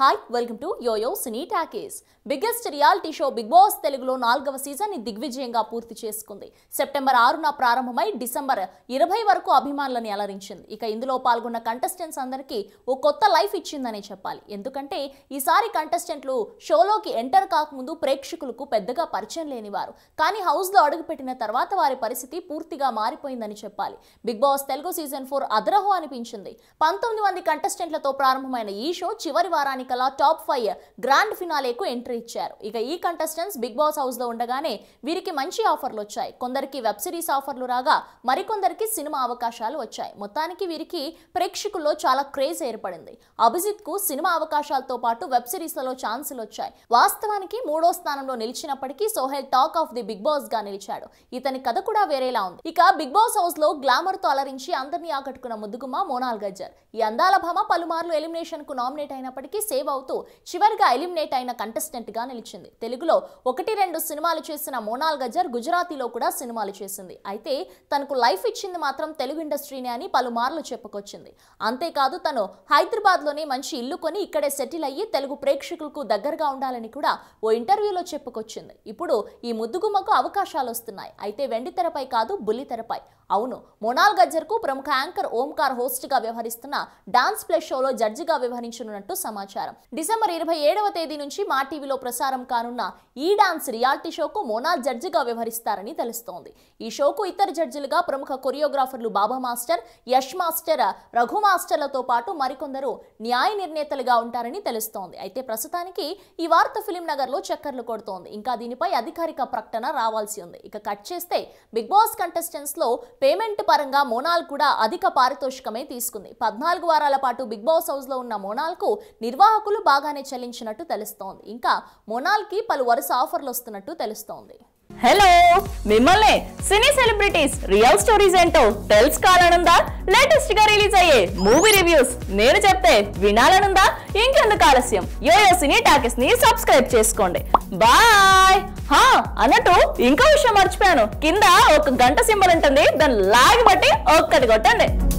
hi welcome to yoyo cine talkies biggest reality show Bigg Boss తెలుగులో నాలుగవ season ని దిగ్విజయంగా పూర్తి చేసుకుంది సెప్టెంబర్ ఆరున ప్రారంభమై డిసెంబర్ ఇరవై వరకు అభిమానులని అలరించింది ఇక ఇందులో పాల్గొన్న కంటెస్టెంట్స్ అందరికీ ఓ కొత్త లైఫ్ ఇచ్చిందనే చెప్పాలి ఎందుకంటే ఈసారి కంటెస్టెంట్లు షోలోకి ఎంటర్ కాకముందు ప్రేక్షకులకు పెద్దగా పరిచయం లేనివారు కానీ హౌస్లో అడుగుపెట్టిన తర్వాత వారి పరిస్థితి పూర్తిగా మారిపోయిందని చెప్పాలి Bigg Boss Telugu season four అదరహో అనిపించింది పంతొమ్మిది మంది కంటెస్టెంట్లతో ప్రారంభమైన ఈ షో చివరి వారానికల్లా టాప్ ఫైవ్ గ్రాండ్ ఫినాలేకు ఎంట్రీ ఇచ్చారు ఇక ఈ కంటెస్టెంట్స్ బిగ్ బాస్ హౌస్ లో ఉండగానే వీరికి మంచి ఆఫర్లు వచ్చాయి కొందరికి వెబ్ సిరీస్ ఆఫర్లు రాగా మరికొందరికి సినిమా అవకాశాలు వచ్చాయి మొత్తానికి వీరికి ప్రేక్షకుల్లో చాలా క్రేజ్ ఏర్పడింది అభిజిత్ కు సినిమా అవకాశాలతో పాటు వెబ్ సిరీస్లలో ఛాన్సులు వచ్చాయి వాస్తవానికి మూడో స్థానంలో నిలిచినప్పటికీ Sohel talk of the Bigg Boss గా నిలిచాడు ఇతని కథ కూడా వేరేలా ఉంది ఇక బిగ్ బాస్ హౌస్ లో గ్లామర్ తో అలరించి అందరినీ ఆకట్టుకున్న ముద్దుగుమ్మ మోనాల్ గజ్జర్ ఈ అందాల భామ పలుమార్లు ఎలిమినేషన్ కు నామినేట్ అయినప్పటికీ సేవ్ అవుతూ చివరిగా ఎలిమినేట్ అయిన కంటెస్టెంట్ గా నిలిచింది తెలుగులో ఒకటి రెండు సినిమాలు చేసిన మోనాల్ గజ్జర్ గుజరాతీలో కూడా సినిమాలు చేసింది అయితే తనకు లైఫ్ ఇచ్చింది మాత్రం తెలుగు ఇండస్ట్రీనే అని పలుమార్లు చెప్పుకొచ్చింది అంతేకాదు తను హైదరాబాద్ లోనే మంచి ఇల్లు కొని ఇక్కడే సెటిల్ అయ్యి తెలుగు ప్రేక్షకులకు దగ్గరగా ఉండాలని కూడా ఓ ఇంటర్వ్యూలో చెప్పుకొచ్చింది ఇప్పుడు ఈ ముద్దుగుమ్మకు అవకాశాలు వస్తున్నాయి అయితే వెండి తెరపై కాదు బుల్లి తెరపై అవును మోనాల్ గజ్జర్ కు ప్రముఖ యాంకర్ ఓంకార్ హోస్ట్ గా వ్యవహరిస్తున్న డాన్స్ ప్లస్ షోలో జడ్జిగా వ్యవహరించనున్నట్టు సమాచారం డిసెంబర్ ఇరవై ఏడవ తేదీ నుంచి మా టీవీలో ప్రసారం కానున్న ఈ డాన్స్ రియాలిటీ షోకు మోనాల్ జడ్జిగా వ్యవహరిస్తారని తెలుస్తోంది ఈ షోకు ఇతర జడ్జిలుగా ప్రముఖ కొరియోగ్రాఫర్లు బాబా మాస్టర్ యష్ మాస్టర్ రఘు మాస్టర్లతో పాటు మరికొందరు న్యాయ నిర్ణేతలుగా ఉంటారని తెలుస్తోంది అయితే ప్రస్తుతానికి ఈ వార్త ఫిలిం నగర్ లో చక్కర్లు కొడుతోంది ఇంకా దీనిపై అధికారిక ప్రకటన రావాల్సి ఉంది ఇక కట్ చేస్తే బిగ్ బాస్ కంటెస్టెంట్స్ లో పేమెంట్ పరంగా మోనాల్ కూడా అధిక పారితోషికమే తీసుకుంది పద్నాలుగు వారాల పాటు బిగ్ బాస్ హౌస్ లో ఉన్న మోనాల్ కు నిర్వాహకులు బాగానే చెల్లించినట్టు తెలుస్తోంది ఇంకా మోనాల్ కి పలు వరుస ఆఫర్లు వస్తున్నట్టు తెలుస్తోంది హలో మిమ్మల్ని సినీ సెలబ్రిటీస్ రియల్ స్టోరీస్ ఏంటో తెలుసుకోవాలనుందా లేటెస్ట్ గా రిలీజ్ అయ్యే మూవీ రివ్యూస్ నేను చెప్తే వినాలనుందా ఇంకెందుకు ఆలస్యం యోయో సినీ టాకెస్ ని సబ్స్క్రైబ్ చేసుకోండి బాయ్ హా అన్నట్టు ఇంకో విషయం మర్చిపోయాను కింద ఒక గంట సింబల్ ఉంటుంది దాన్ని లాగి బట్టి ఒక్కటి కొట్టండి